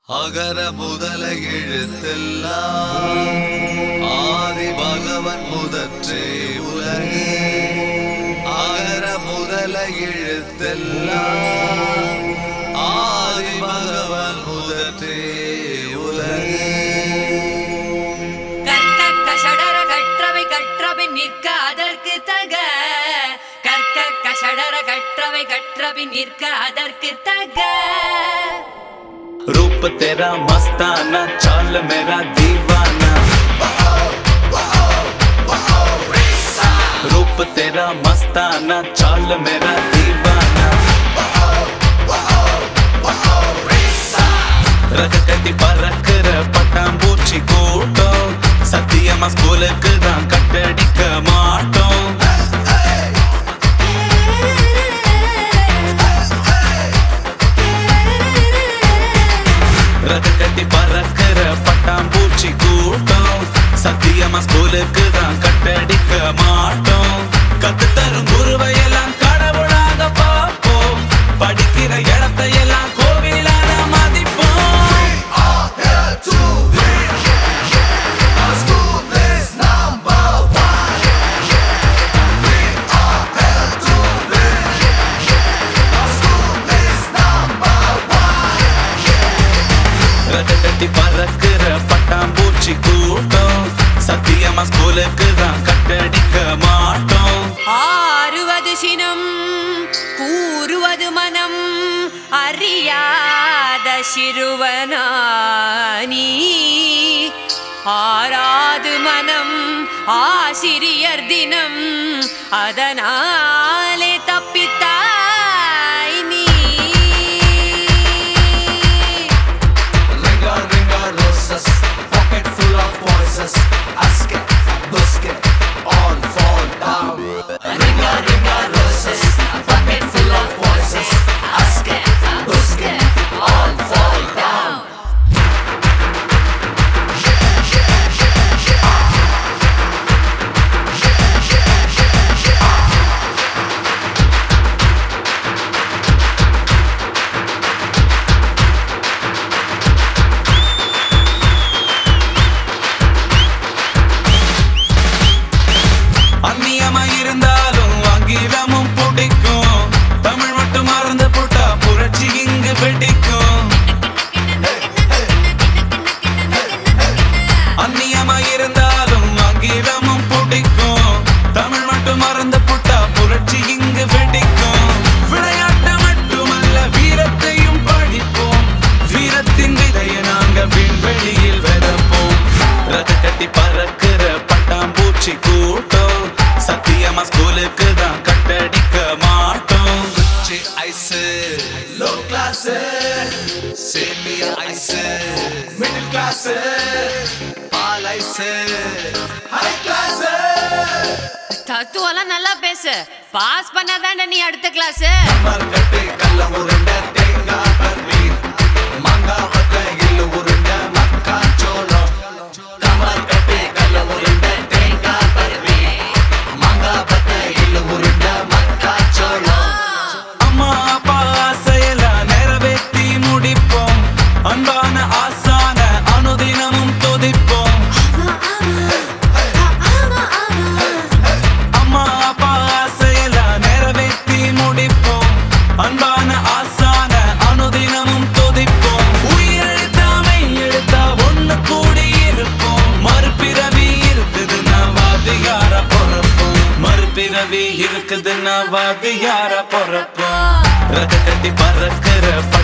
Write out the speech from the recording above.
அகர முதல எழுத்தெல்லாம் ஆதி பகவன் முதற்றே உலகு அகர முதல எழுத்தெல்லாம் ஆதி பகவன் முதற்றே உலகு கற்க கஷடர கற்றவை கற்றவை நிற்க அதற்கு தக கற்க கஷடர கற்றவை கற்றவை நிற்க அதற்கு தக रूप तेरा मस्ताना चाल मेरा दीवाना रूप तेरा मस्ताना चाल मेरा दीवाना ரக கட்டி பறக்கிற பட்டாம்பூச்சி கூட்டம் சத்தியமா ஸ்கூலுக்கு தான் கட்டடிக்க மாட்டோம் ரக கட்டி பறக்கிற பட்டாம்பூச்சி கூட்டம் சத்தியமா ஸ்கூலுக்கு தான் கட்டடிக்க மாட்டோம் கத்து தரும் குருவை எல்லாம் கடவுளாக பார்ப்போம் படிக்கிற இடத்தை எல்லாம் கோவிலான மதிப்போம் ரக கட்டி பறக்கிற பட்டாம்பூச்சி கூட்டம் சத்தியமா ஸ்கூலுக்கு தான் கட்டடிக்க மாட்டோம் ஆறுவது சினம் கூறுவது மனம் அறியாத சிறுவனானி ஆறாது மனம் ஆசிரியர் தினம் அதனாலே தப்பித்தாய் நீ Ringa ringa roses, pocket full of voices. Ask it, busk it, all fall down. Ringa ringa roses, pocket full of voices. Ask it, busk it, all fall down. அந்நியமா இருந்தாலும் ஆங்கிலமும் பிடிக்கும் தமிழ் மட்டும் மறந்து போட்டா புரட்சி இங்கு வெடிக்கும் அந்நியமா இருந்தாலும் ஆங்கிலமும் பிடிக்கும் தமிழ் மட்டும் மறந்து போட்டா புரட்சி இங்கு வெடிக்கும் விளையாட்டு மட்டுமல்ல வீரத்தையும் படிப்போம் வீரத்தின் விதையை நாங்க விண்வெளியில் விதப்போம் ரத கட்டி பறக்கிற பட்டாம்பூச்சி கூட்டம் சத்தியமா ஸ்கூலுக்கு தான் கட்டடிக்க மாட்டோம் Gucci ice, low class, semi ice, middle class, all ice, high class. தத்துவம்லாம் நல்லா பேசு பாஸ் பண்ணாதான்டா நீ அடுத்த கிளாஸ் மரக்கட்டை கல்ல உருண்டை தேங்காய் பர்பி மாங்காய் பத்த எள்ளு உருண்டை மக்காச்சோளம் கமர்கட்டை கல்ல உருண்டை தேங்காய் பர்பி மாங்காய் பத்த எள்ளு உருண்டை மக்காச்சோளம் அம்மா அப்பா ஆசையெல்லாம் நிறைவேற்றி முடிப்போம் அன்பான ஆசான அனுதினமும் துதிப்போம் அம்மா அப்பா ஆசையெல்லாம் நிறைவேற்றி முடிப்போம் அன்பான ஆசான அனுதினமும் துதிப்போம் உயிரெழுத்தாமை எழுத்தா ஒண்ணு கூடி இருப்போம் மறுபிறவி இருக்குதுன்னா வாதியார பொறப்போம் மறுபிறவி இருக்குதுன்னா வாதியார பொறப்போம் ரத கட்டி பறக்கிற